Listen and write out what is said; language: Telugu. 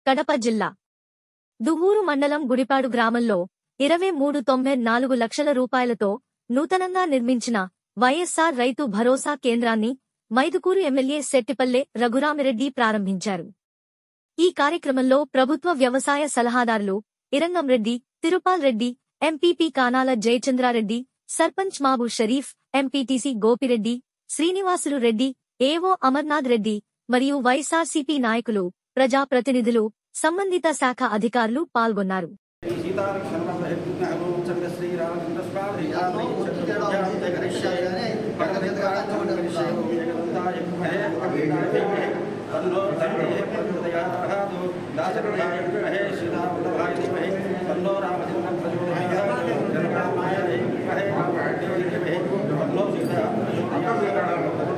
కడప జిల్లా దువ్వూరు మండలం గుడిపాడు గ్రామంలో ఇరవై మూడు తొంభై నాలుగు లక్షల రూపాయలతో నూతనంగా నిర్మించిన వైఎస్సార్ రైతు భరోసా కేంద్రాన్ని మైదుకూరు ఎమ్మెల్యే శెట్టిపల్లె రఘురామిరెడ్డి ప్రారంభించారు ఈ కార్యక్రమంలో ప్రభుత్వ వ్యవసాయ సలహాదారులు Irangam Reddy Tirupal Reddy MPP Kanala Jayachandra Reddy sarpanch Mabu Sharif MPTC Gopireddy Srinivasulu Reddy AO Amarnath Reddy మరియు వైఎస్ఆర్సీపీ నాయకులు ప్రజాప్రతినిధులు సంబంధిత శాఖ అధికారులు పాల్గొన్నారు సీతా